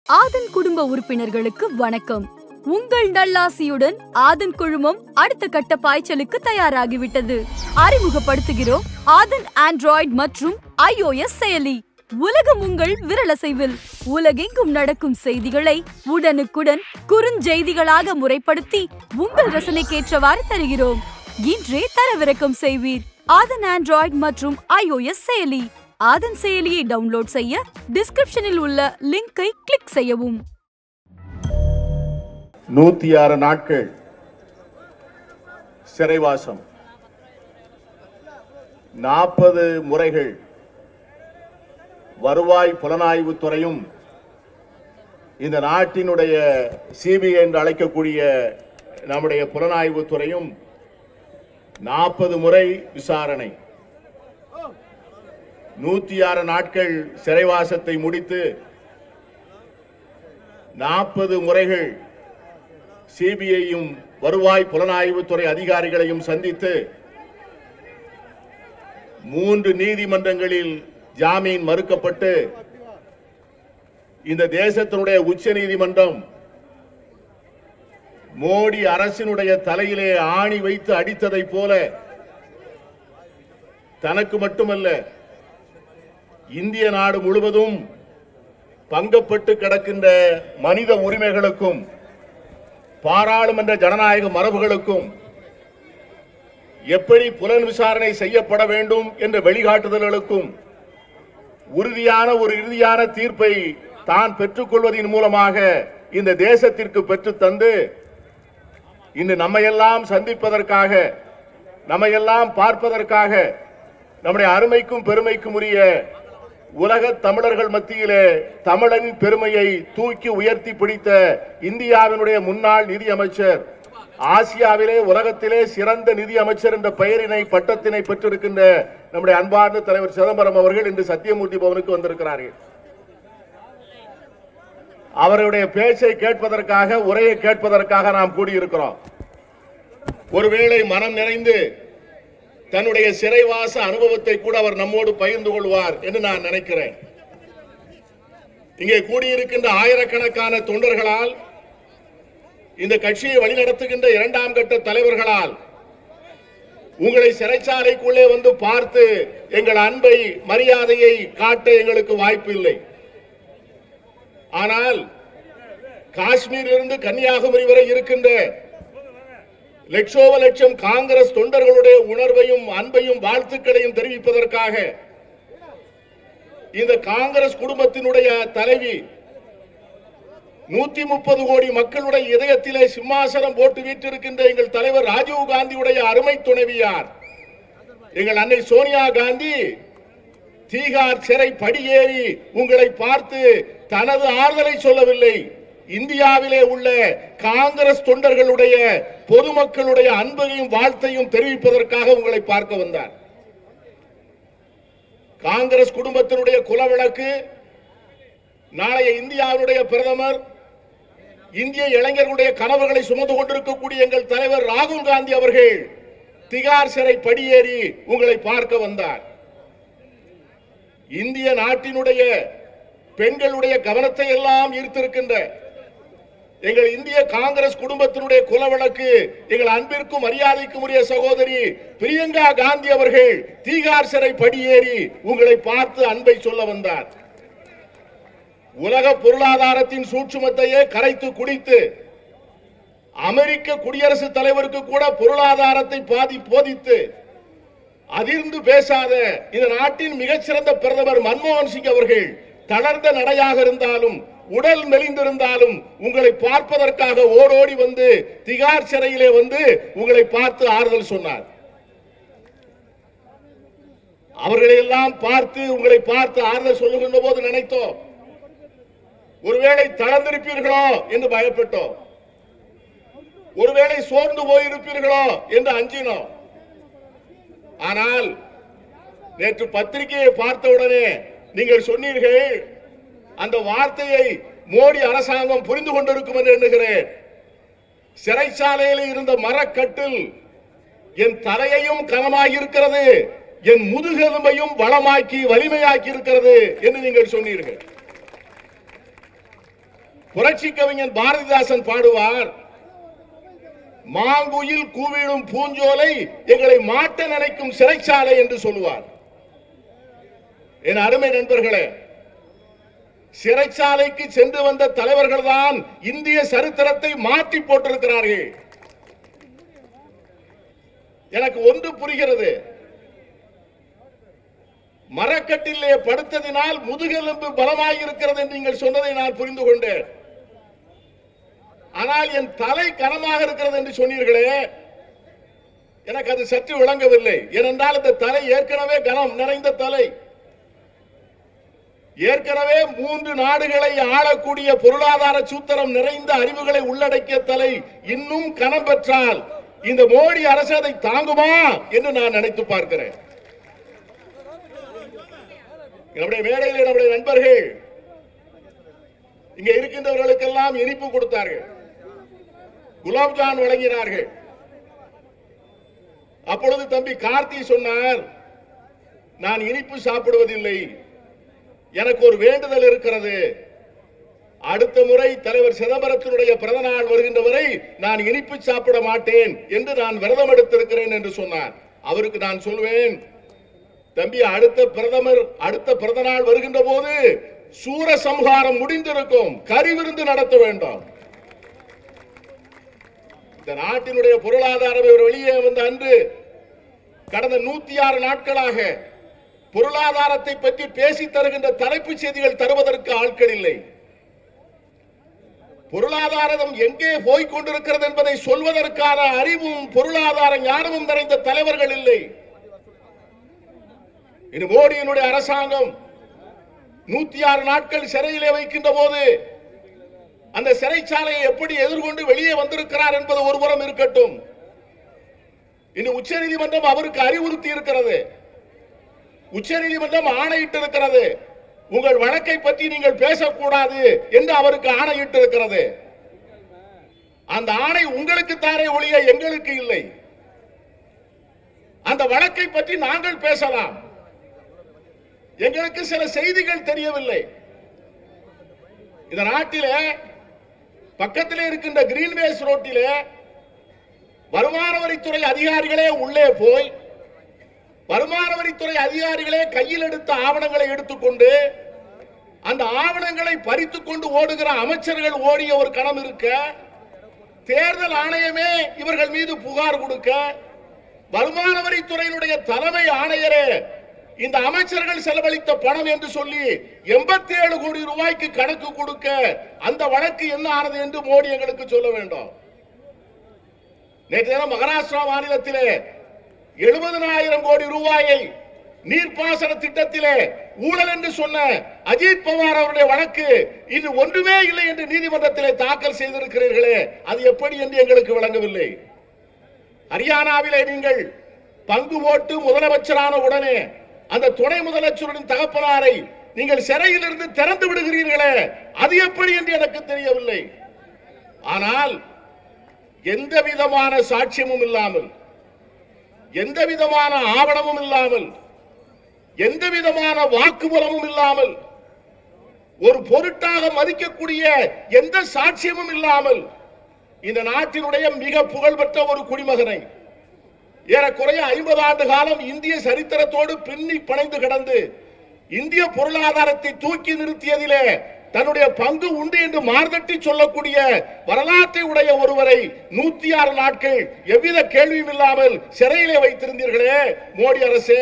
ஆதன் குடும்ப உறுப்பினர்களுக்கு வணக்கம் உங்கள் நல்லாசியுடன் ஆதன் குழுமம் அடுத்த கட்ட பாய்ச்சலுக்கு தயாராகிவிட்டது அறிமுகப்படுத்துகிறோம் ஆதன் ஆண்ட்ராய்டு மற்றும் iOS செயலி உலகம் உங்கள் விரலசைவில் உலகெங்கும் நடக்கும் செய்திகளை உடனுக்குடன் குறுஞ்செய்திகளாக முறைப்படுத்தி உங்கள் ரசனைக்கேற்றவாறு தருகிறோம் இன்றே தரவிறக்கம் செய்வீர் ஆதன் ஆண்ட்ராய்டு மற்றும் iOS செயலி ஆதன் செயலியை டவுன்லோட் செய்ய டிஸ்கிரிப்ஷனில் உள்ள லிங்கை கிளிக் செய்யவும் நூத்தி ஆறு நாட்கள் சிறைவாசம் நாற்பது முறைகள் வருவாய் புலனாய்வு துறையும் இந்த நாட்டினுடைய சிபிஐ என்று அழைக்கக்கூடிய நம்முடைய புலனாய்வு துறையும் நாற்பது முறை விசாரணை நூத்தி ஆறு நாட்கள் சிறைவாசத்தை முடித்து நாற்பது முறைகள் சிபிஐயும் வருவாய் புலனாய்வுத்துறை அதிகாரிகளையும் சந்தித்து மூன்று நீதிமன்றங்களில் ஜாமீன் மறுக்கப்பட்டு இந்த தேசத்தினுடைய உச்ச நீதிமன்றம் மோடி அரசினுடைய தலையிலே ஆணி வைத்து அடித்ததைப் போல தனக்கு மட்டுமல்ல இந்திய நாடு முழுவதும் பங்கப்பட்டு கிடக்கின்ற மனித உரிமைகளுக்கும் பாராளுமன்ற ஜனநாயக மரபுகளுக்கும் எப்படி புலன் விசாரணை செய்யப்பட வேண்டும் என்ற வழிகாட்டுதல்களுக்கும் உறுதியான ஒரு இறுதியான தீர்ப்பை தான் பெற்றுக்கொள்வதன் மூலமாக இந்த தேசத்திற்கு பெற்றுத் தந்து இன்று நம்மையெல்லாம் சந்திப்பதற்காக நம்மையெல்லாம் பார்ப்பதற்காக நம்முடைய அருமைக்கும் பெருமைக்கும் உரிய உலக தமிழர்கள் மத்தியிலே தமிழன் பெருமையை தூக்கி உயர்த்தி பிடித்த இந்தியாவினுடைய முன்னாள் நிதி அமைச்சர் ஆசியாவிலே உலகத்திலே சிறந்த நிதி அமைச்சர் என்ற பெயரினை பட்டத்தினை பெற்றிருக்கின்ற நம்முடைய அன்பார்ந்த தலைவர் சிதம்பரம் அவர்கள் இன்று சத்தியமூர்த்தி பவனுக்கு வந்திருக்கிறார்கள் அவருடைய பேச்சை கேட்பதற்காக உரையை கேட்பதற்காக நாம் கூடியிருக்கிறோம் ஒருவேளை மனம் நிறைந்து தன்னுடைய சிறைவாச அனுபவத்தை கூட அவர் நம்மோடு பகிர்ந்து கொள்வார் என்று நான் நினைக்கிறேன் இங்கே கூடியிருக்கின்ற ஆயிரக்கணக்கான தொண்டர்களால் இந்த கட்சியை வழிநடத்துகின்ற இரண்டாம் கட்ட தலைவர்களால் உங்களை சிறைச்சாலைக்குள்ளே வந்து பார்த்து எங்கள் அன்பை மரியாதையை காட்ட எங்களுக்கு வாய்ப்பு இல்லை ஆனால் காஷ்மீரிலிருந்து கன்னியாகுமரி வரை இருக்கின்ற லட்சோப லட்சம் காங்கிரஸ் தொண்டர்களுடைய உணர்வையும் அன்பையும் வாழ்த்துக்களையும் தெரிவிப்பதற்காக இந்த காங்கிரஸ் குடும்பத்தினுடைய தலைவி நூத்தி முப்பது கோடி மக்களுடைய இதயத்திலே சிம்மாசனம் போட்டு வீற்றிருக்கின்ற எங்கள் தலைவர் ராஜீவ் காந்தியுடைய அருமை துணைவியார் எங்கள் அன்னை சோனியா காந்தி தீகார் சிறை படியேறி உங்களை பார்த்து தனது ஆறுதலை சொல்லவில்லை இந்தியாவிலே உள்ள காங்கிரஸ் தொண்டர்களுடைய பொதுமக்களுடைய அன்பையும் வாழ்த்தையும் தெரிவிப்பதற்காக உங்களை பார்க்க வந்தார் காங்கிரஸ் குடும்பத்தினுடைய குலவிளக்கு நாளைய இந்தியாவினுடைய பிரதமர் இந்திய இளைஞர்களுடைய கனவுகளை சுமந்து கொண்டிருக்கக்கூடிய எங்கள் தலைவர் ராகுல் காந்தி அவர்கள் திகார் சிறை படியேறி உங்களை பார்க்க வந்தார் இந்திய நாட்டினுடைய பெண்களுடைய கவனத்தை எல்லாம் ஈர்த்திருக்கின்ற எங்கள் இந்திய காங்கிரஸ் குடும்பத்தினுடைய குலவழக்கு எங்கள் அன்பிற்கும் மரியாதைக்கும் உரிய சகோதரி பிரியங்கா காந்தி அவர்கள் தீகார் சிறை படியேறி உங்களை பார்த்து அன்பை சொல்ல வந்தார் உலக பொருளாதாரத்தின் சூட்சுமத்தையே கரைத்து குடித்து அமெரிக்க குடியரசுத் தலைவருக்கு கூட பொருளாதாரத்தை பாதி போதித்து அதிர்ந்து பேசாத இந்த நாட்டின் மிகச்சிறந்த பிரதமர் மன்மோகன் சிங் அவர்கள் தளர்ந்த நடையாக இருந்தாலும் உடல் மெலிந்திருந்தாலும் உங்களை பார்ப்பதற்காக ஓடோடி வந்து திகார் சிறையிலே வந்து உங்களை பார்த்து ஆறுதல் சொன்னார் அவர்களை எல்லாம் பார்த்து உங்களை பார்த்து ஆறுதல் சொல்லுகின்ற போது நினைத்தோம் ஒருவேளை தளர்ந்திருப்பீர்களோ என்று பயப்பட்டோம் ஒருவேளை சோர்ந்து போயிருப்பீர்களோ என்று அஞ்சினோம் ஆனால் நேற்று பத்திரிகையை பார்த்தவுடனே நீங்கள் சொன்னீர்கள் அந்த வார்த்தையை மோடி அரசாங்கம் புரிந்து கொண்டிருக்கும் என்று எண்ணுகிறேன் சிறைச்சாலையில் இருந்த மரக்கட்டில் என் தலையையும் கனமாகி இருக்கிறது என் முதுகெலும்பையும் வளமாக்கி, வளமாக்கி வலிமையாக்கி இருக்கிறது என்று நீங்கள் சொன்னீர்கள் புரட்சி கவிஞன் பாரதிதாசன் பாடுவார் மாங்குயில் கூவிடும் பூஞ்சோலை எங்களை மாட்ட நினைக்கும் சிறைச்சாலை என்று சொல்லுவார் என் அருமை நண்பர்களே சிறைச்சாலைக்கு சென்று வந்த தலைவர்கள் தான் இந்திய சரித்திரத்தை மாற்றி போட்டிருக்கிறார்கள் எனக்கு ஒன்று புரிகிறது மரக்கட்டிலே படுத்ததினால் முதுகெலும்பு பலமாயிருக்கிறது என்று நீங்கள் சொன்னதை நான் புரிந்து கொண்டேன் ஆனால் என் தலை கனமாக இருக்கிறது என்று சொன்னீர்களே எனக்கு அது சற்று விளங்கவில்லை ஏனென்றால் இந்த தலை ஏற்கனவே கனம் நிறைந்த தலை ஏற்கனவே மூன்று நாடுகளை ஆளக்கூடிய பொருளாதார சூத்திரம் நிறைந்த அறிவுகளை உள்ளடக்கிய தலை இன்னும் கனம் பெற்றால் இந்த மோடி அரசு அதை தாங்குமா என்று நான் நினைத்து பார்க்கிறேன் நம்முடைய மேடையில் நம்முடைய நண்பர்கள் இங்க இருக்கின்றவர்களுக்கெல்லாம் இனிப்பு கொடுத்தார்கள் குலாப்ஜான் வழங்கினார்கள் அப்பொழுது தம்பி கார்த்தி சொன்னார் நான் இனிப்பு சாப்பிடுவதில்லை எனக்கு ஒரு வேண்டுதல் இருக்கிறது அடுத்த முறை தலைவர் சிதம்பரத்தினுடைய பிறந்த நாள் வருகின்ற வரை நான் இனிப்பு சாப்பிட மாட்டேன் என்று நான் விரதம் எடுத்திருக்கிறேன் என்று சொன்னார் அவருக்கு நான் சொல்வேன் தம்பி அடுத்த பிரதமர் அடுத்த பிறந்த நாள் வருகின்ற போது சூர சம்ஹாரம் முடிந்திருக்கும் கறி விருந்து நடத்த வேண்டாம் இந்த நாட்டினுடைய பொருளாதாரம் இவர் வெளியே வந்த அன்று கடந்த நூத்தி ஆறு நாட்களாக பொருளாதாரத்தை பற்றி பேசி தருகின்ற தலைப்புச் செய்திகள் தருவதற்கு ஆட்கள் இல்லை பொருளாதாரம் எங்கே போய்க் கொண்டிருக்கிறது என்பதை சொல்வதற்கான அறிவும் பொருளாதார ஞானமும் நிறைந்த தலைவர்கள் இல்லை இது மோடியினுடைய அரசாங்கம் நூத்தி ஆறு நாட்கள் சிறையிலே வைக்கின்ற போது அந்த சிறைச்சாலையை எப்படி எதிர்கொண்டு வெளியே வந்திருக்கிறார் என்பது ஒருபுறம் இருக்கட்டும் இனி உச்சநீதிமன்றம் அவருக்கு அறிவுறுத்தி இருக்கிறது உச்சநீதிமன்றம் ஆணையிட்டு இருக்கிறது உங்கள் வழக்கை பற்றி நீங்கள் பேசக்கூடாது என்று அவருக்கு ஆணையிட்டு இருக்கிறது அந்த ஆணை உங்களுக்கு தானே ஒழிய எங்களுக்கு இல்லை அந்த வழக்கை பற்றி நாங்கள் பேசலாம் எங்களுக்கு சில செய்திகள் தெரியவில்லை இந்த நாட்டிலே பக்கத்திலே இருக்கின்ற கிரீன்வேஸ் ரோட்டிலே வருமான வரித்துறை அதிகாரிகளே உள்ளே போய் வருமான வரித்துறை அதிகாரிகளே கையில் எடுத்த ஆவணங்களை எடுத்துக்கொண்டு அந்த ஆவணங்களை பறித்துக் கொண்டு ஓடுகிற அமைச்சர்கள் ஓடிய ஒரு கணம் இருக்க தேர்தல் ஆணையமே இவர்கள் மீது புகார் கொடுக்க வருமான வரித்துறையினுடைய தலைமை ஆணையரே இந்த அமைச்சர்கள் செலவழித்த பணம் என்று சொல்லி எண்பத்தி ஏழு கோடி ரூபாய்க்கு கணக்கு கொடுக்க அந்த வழக்கு என்ன ஆனது என்று மோடி எங்களுக்கு சொல்ல வேண்டும் நேற்று தினம் மகாராஷ்டிரா மாநிலத்திலே எழுபதனாயிரம் கோடி ரூபாயை நீர்ப்பாசன திட்டத்திலே ஊழல் என்று சொன்ன அஜித் பவார் அவருடைய வழக்கு இது ஒன்றுமே இல்லை என்று நீதிமன்றத்திலே தாக்கல் செய்திருக்கிறீர்களே அது எப்படி என்று எங்களுக்கு விளங்கவில்லை ஹரியானாவிலே நீங்கள் பங்கு போட்டு முதலமைச்சரான உடனே அந்த துணை முதலமைச்சரின் தகப்பனாரை நீங்கள் சிறையிலிருந்து திறந்து விடுகிறீர்களே அது எப்படி என்று எனக்கு தெரியவில்லை ஆனால் எந்த விதமான சாட்சியமும் இல்லாமல் எந்த விதமான ஆவணமும் இல்லாமல் எந்த விதமான வாக்குமூலமும் இல்லாமல் ஒரு பொருட்டாக மதிக்கக்கூடிய எந்த சாட்சியமும் இல்லாமல் இந்த நாட்டினுடைய மிக புகழ்பெற்ற ஒரு குடிமகனை ஏறக்குறைய ஐம்பது ஆண்டு காலம் இந்திய சரித்திரத்தோடு பின்னி பிணைந்து கிடந்து இந்திய பொருளாதாரத்தை தூக்கி நிறுத்தியதிலே தன்னுடைய பங்கு உண்டு என்று மார்தட்டி சொல்லக்கூடிய வரலாற்றை உடைய ஒருவரை நூத்தி ஆறு நாட்கள் எவ்வித கேள்வியும் இல்லாமல் சிறையிலே வைத்திருந்தீர்களே மோடி அரசே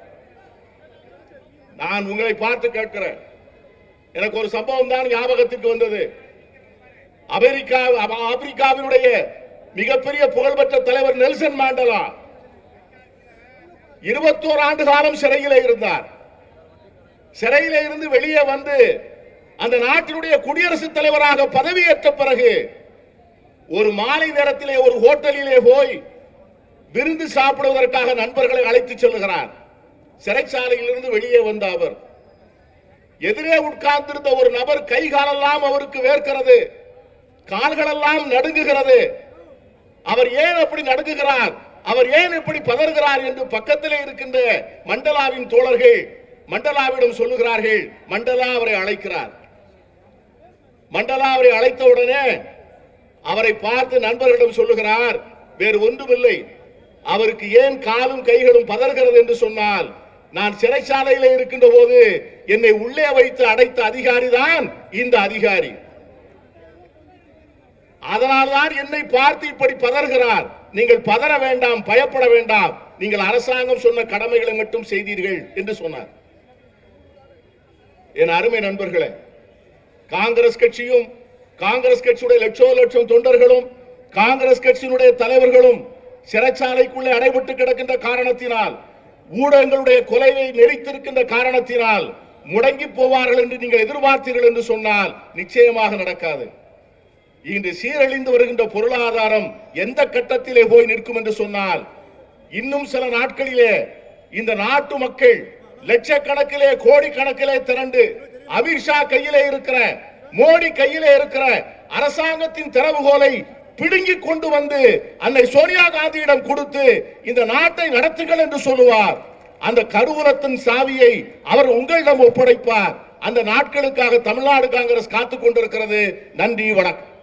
நான் உங்களை பார்த்து கேட்கிறேன் எனக்கு ஒரு சம்பவம் தான் ஞாபகத்திற்கு வந்தது அமெரிக்கா ஆ- ஆப்பிரிக்காவினுடைய மிகப்பெரிய புகழ்பெற்ற தலைவர் நெல்சன் மாண்டலா இருபத்தோரு ஆண்டு காலம் சிறையிலே இருந்தார் சிறையிலே இருந்து வெளியே வந்து அந்த நாட்டினுடைய குடியரசுத் தலைவராக பதவியேற்ற பிறகு ஒரு மாலை நேரத்திலே ஒரு ஹோட்டலிலே போய் விருந்து சாப்பிடுவதற்காக நண்பர்களை அழைத்து செல்லுகிறார் சிறைச்சாலையிலிருந்து வெளியே வந்த அவர் எதிரே உட்கார்ந்திருந்த ஒரு நபர் கை காலெல்லாம் அவருக்கு வேர்க்கிறது கால்களெல்லாம் நடுங்குகிறது அவர் ஏன் அப்படி நடுங்குகிறார் அவர் ஏன் இப்படி பதறுகிறார் என்று பக்கத்திலே இருக்கின்ற மண்டலாவின் தோழர்கள் மண்டலாவிடம் சொல்லுகிறார்கள் மண்டலா அவரை அழைக்கிறார் மண்டலா அவரை அழைத்தவுடனே அவரை பார்த்து நண்பர்களிடம் சொல்லுகிறார் வேறு ஒன்றுமில்லை அவருக்கு ஏன் காலும் கைகளும் பதறுகிறது என்று சொன்னால் நான் சிறைச்சாலையிலே இருக்கின்ற போது என்னை உள்ளே வைத்து அடைத்த அதிகாரி தான் இந்த அதிகாரி அதனால்தான் என்னை பார்த்து இப்படி பதறுகிறார் நீங்கள் பதற வேண்டாம் பயப்பட வேண்டாம் நீங்கள் அரசாங்கம் சொன்ன கடமைகளை மட்டும் செய்தீர்கள் என்று சொன்னார் என் அருமை நண்பர்களே காங்கிரஸ் கட்சியும் காங்கிரஸ் கட்சியுடைய லட்சோ லட்சம் தொண்டர்களும் காங்கிரஸ் கட்சியினுடைய தலைவர்களும் சிறைச்சாலைக்குள்ளே அடைபட்டு கிடக்கின்ற காரணத்தினால் ஊடகங்களுடைய கொலைவை நெறித்திருக்கின்ற காரணத்தினால் முடங்கி போவார்கள் என்று நீங்கள் எதிர்பார்த்தீர்கள் என்று சொன்னால் நிச்சயமாக நடக்காது இன்று சீரழிந்து வருகின்ற பொருளாதாரம் எந்த கட்டத்திலே போய் நிற்கும் என்று சொன்னால் இன்னும் சில நாட்களிலே இந்த நாட்டு மக்கள் லட்சக்கணக்கிலே கோடிக்கணக்கிலே திரண்டு அமித்ஷா கையிலே இருக்கிற மோடி கையிலே இருக்கிற அரசாங்கத்தின் திறவுகோலை பிடுங்கி கொண்டு வந்து அன்னை சோனியா காந்தியிடம் கொடுத்து இந்த நாட்டை நடத்துங்கள் என்று சொல்லுவார் அந்த கருவூலத்தின் சாவியை அவர் உங்களிடம் ஒப்படைப்பார் அந்த நாட்களுக்காக தமிழ்நாடு காங்கிரஸ் காத்துக் கொண்டிருக்கிறது நன்றி வணக்கம்